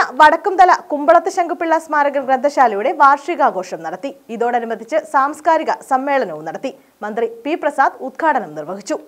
വടക്കുംതല കുമ്പളത്ത് ശങ്കുപിള്ള സ്മാരക ഗ്രന്ഥശാലയുടെ വാർഷികാഘോഷം നടത്തി ഇതോടനുബന്ധിച്ച് സാംസ്കാരിക സമ്മേളനവും നടത്തി മന്ത്രി പി പ്രസാദ് ഉദ്ഘാടനം നിർവഹിച്ചു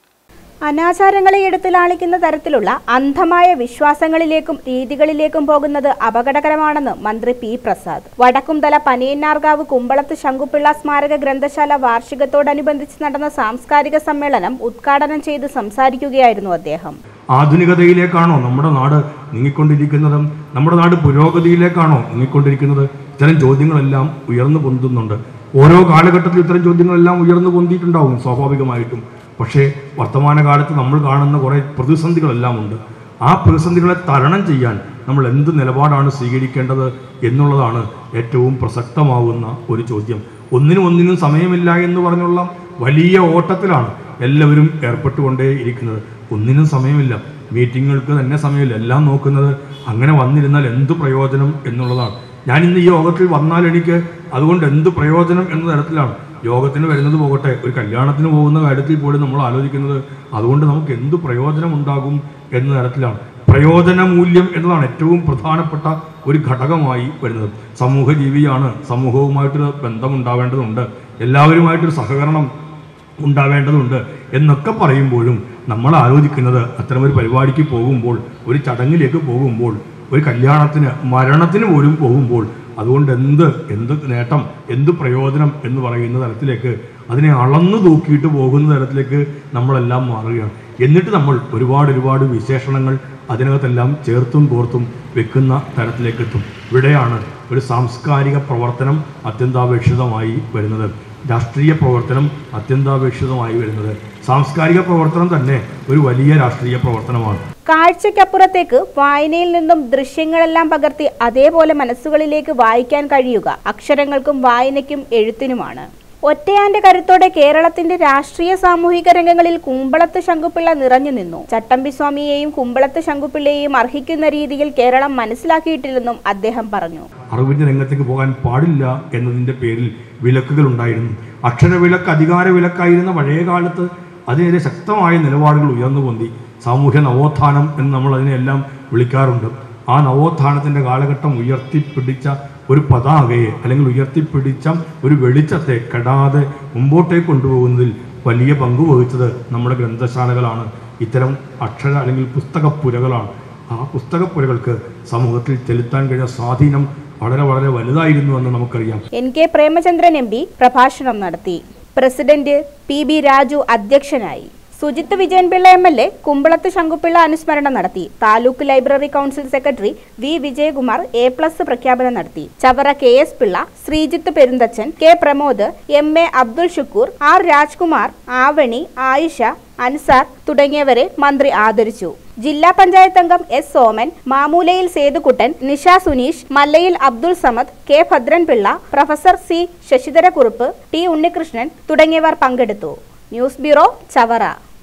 അനാചാരങ്ങളെ എടുത്തുലാളിക്കുന്ന തരത്തിലുള്ള അന്ധമായ വിശ്വാസങ്ങളിലേക്കും രീതികളിലേക്കും പോകുന്നത് അപകടകരമാണെന്ന് മന്ത്രി പി പ്രസാദ് വടക്കുംതല പനയന്നാർകാവ് കുമ്പളത്ത് ശങ്കുപിള്ള സ്മാരക ഗ്രന്ഥശാല വാർഷികത്തോടനുബന്ധിച്ച് നടന്ന സാംസ്കാരിക സമ്മേളനം ഉദ്ഘാടനം ചെയ്ത് സംസാരിക്കുകയായിരുന്നു അദ്ദേഹം ആധുനികതയിലേക്കാണോ നമ്മുടെ നാട് നീങ്ങിക്കൊണ്ടിരിക്കുന്നത് നമ്മുടെ നാട് പുരോഗതിയിലേക്കാണോ നീങ്ങിക്കൊണ്ടിരിക്കുന്നത് ഇത്തരം ചോദ്യങ്ങളെല്ലാം ഉയർന്നു പൊന്തുന്നുണ്ട് ഓരോ കാലഘട്ടത്തിൽ ഇത്തരം ചോദ്യങ്ങളെല്ലാം ഉയർന്നു പൊന്തിയിട്ടുണ്ടാവും സ്വാഭാവികമായിട്ടും പക്ഷേ വർത്തമാനകാലത്ത് നമ്മൾ കാണുന്ന കുറേ പ്രതിസന്ധികളെല്ലാം ഉണ്ട് ആ പ്രതിസന്ധികളെ തരണം ചെയ്യാൻ നമ്മൾ എന്ത് നിലപാടാണ് സ്വീകരിക്കേണ്ടത് എന്നുള്ളതാണ് ഏറ്റവും പ്രസക്തമാവുന്ന ഒരു ചോദ്യം ഒന്നിനും ഒന്നിനും സമയമില്ല എന്ന് പറഞ്ഞുള്ള വലിയ ഓട്ടത്തിലാണ് എല്ലാവരും ഏർപ്പെട്ടുകൊണ്ടേ ഇരിക്കുന്നത് ഒന്നിനും സമയമില്ല മീറ്റിങ്ങുകൾക്ക് തന്നെ സമയമില്ല എല്ലാം നോക്കുന്നത് അങ്ങനെ വന്നിരുന്നാൽ എന്ത് പ്രയോജനം എന്നുള്ളതാണ് ഞാൻ ഇന്ന് ഈ യോഗത്തിൽ വന്നാൽ എനിക്ക് അതുകൊണ്ട് എന്ത് പ്രയോജനം എന്ന തരത്തിലാണ് യോഗത്തിന് വരുന്നത് പോകട്ടെ ഒരു കല്യാണത്തിന് പോകുന്ന കാര്യത്തിൽ പോലും നമ്മൾ ആലോചിക്കുന്നത് അതുകൊണ്ട് നമുക്ക് എന്ത് പ്രയോജനം ഉണ്ടാകും എന്ന തരത്തിലാണ് പ്രയോജന മൂല്യം എന്നതാണ് ഏറ്റവും പ്രധാനപ്പെട്ട ഒരു ഘടകമായി വരുന്നത് സമൂഹ ജീവിയാണ് സമൂഹവുമായിട്ടൊരു ബന്ധമുണ്ടാവേണ്ടതുണ്ട് എല്ലാവരുമായിട്ടൊരു സഹകരണം ഉണ്ടാവേണ്ടതുണ്ട് എന്നൊക്കെ പറയുമ്പോഴും നമ്മൾ ആലോചിക്കുന്നത് അത്തരമൊരു പരിപാടിക്ക് പോകുമ്പോൾ ഒരു ചടങ്ങിലേക്ക് പോകുമ്പോൾ ഒരു കല്യാണത്തിന് മരണത്തിന് പോലും പോകുമ്പോൾ അതുകൊണ്ട് എന്ത് എന്ത് നേട്ടം എന്ത് പ്രയോജനം എന്ന് പറയുന്ന തരത്തിലേക്ക് അതിനെ അളന്നു തൂക്കിയിട്ട് പോകുന്ന തരത്തിലേക്ക് നമ്മളെല്ലാം മാറുകയാണ് എന്നിട്ട് നമ്മൾ ഒരുപാട് ഒരുപാട് വിശേഷണങ്ങൾ അതിനകത്തെല്ലാം ചേർത്തും കോർത്തും വെക്കുന്ന തരത്തിലേക്ക് എത്തും ഇവിടെയാണ് ഒരു സാംസ്കാരിക പ്രവർത്തനം അത്യന്താപേക്ഷിതമായി വരുന്നത് രാഷ്ട്രീയ പ്രവർത്തനം അത്യന്താപേക്ഷിതമായി വരുന്നത് സാംസ്കാരിക പ്രവർത്തനം തന്നെ ഒരു വലിയ രാഷ്ട്രീയ പ്രവർത്തനമാണ് കാഴ്ചയ്ക്കപ്പുറത്തേക്ക് വായനയിൽ നിന്നും ദൃശ്യങ്ങളെല്ലാം പകർത്തി അതേപോലെ മനസ്സുകളിലേക്ക് വായിക്കാൻ കഴിയുക അക്ഷരങ്ങൾക്കും വായനയ്ക്കും എഴുത്തിനുമാണ് ഒറ്റയാന്റെ കരുത്തോടെ കേരളത്തിന്റെ രാഷ്ട്രീയ സാമൂഹിക രംഗങ്ങളിൽ കുമ്പളത്ത് ശങ്കുപിള്ള നിറഞ്ഞു നിന്നു ചട്ടമ്പിസ്വാമിയെയും കുമ്പളത്ത് ശങ്കുപിള്ളയെയും അർഹിക്കുന്ന രീതിയിൽ കേരളം മനസ്സിലാക്കിയിട്ടില്ലെന്നും അദ്ദേഹം പറഞ്ഞു അറിവിന്റെ രംഗത്തേക്ക് പോകാൻ പാടില്ല എന്നതിന്റെ പേരിൽ വിലക്കുകൾ ഉണ്ടായിരുന്നു അക്ഷരവിലക്ക് അധികാര വിലക്കായിരുന്ന പഴയ കാലത്ത് അതിനെതിരെ ശക്തമായ നിലപാടുകൾ ഉയർന്നു പൊന്തി സാമൂഹ്യ നവോത്ഥാനം എന്ന് നമ്മൾ അതിനെല്ലാം വിളിക്കാറുണ്ട് ആ നവോത്ഥാനത്തിന്റെ കാലഘട്ടം ഉയർത്തിപ്പിടിച്ച ഒരു പതാകയെ അല്ലെങ്കിൽ ഉയർത്തിപ്പിടിച്ച ഒരു വെളിച്ചത്തെ കെടാതെ മുമ്പോട്ടേക്ക് കൊണ്ടുപോകുന്നതിൽ വലിയ പങ്ക് വഹിച്ചത് നമ്മുടെ ഗ്രന്ഥശാലകളാണ് ഇത്തരം അക്ഷര അല്ലെങ്കിൽ പുസ്തകപ്പുരകളാണ് ആ പുസ്തകപ്പുരകൾക്ക് സമൂഹത്തിൽ ചെലുത്താൻ കഴിഞ്ഞ സ്വാധീനം വളരെ വളരെ വലുതായിരുന്നു എന്ന് നമുക്കറിയാം N K Premachandran M P പ്രഭാഷണം നടത്തി പ്രസിഡന്റ് പി ബി രാജു അധ്യക്ഷനായി Sujith Vijayanpillai M L A Kumbalath Sankupillai അനുസ്മരണം നടത്തി taluk library council secretary V Vijayakumar A plus പ്രഖ്യാപനം നടത്തി Chavara K S Pillai Sreejith Perunthachan K Pramod M A Abdul Shukoor R Rajkumar Avani Ayisha Ansar തുടങ്ങിയവരെ മന്ത്രി ആദരിച്ചു ജില്ലാ പഞ്ചായത്ത് അംഗം S Soman Mamoolayil Sethukuttan Nisha Suneesh Mallayil Abdul Samad K Bhadranpillai professor C Sasidharakurup T Unnikrishnan തുടങ്ങിയവർ പങ്കെടുത്തു ന്യൂസ് ബ്യൂറോ ചവറ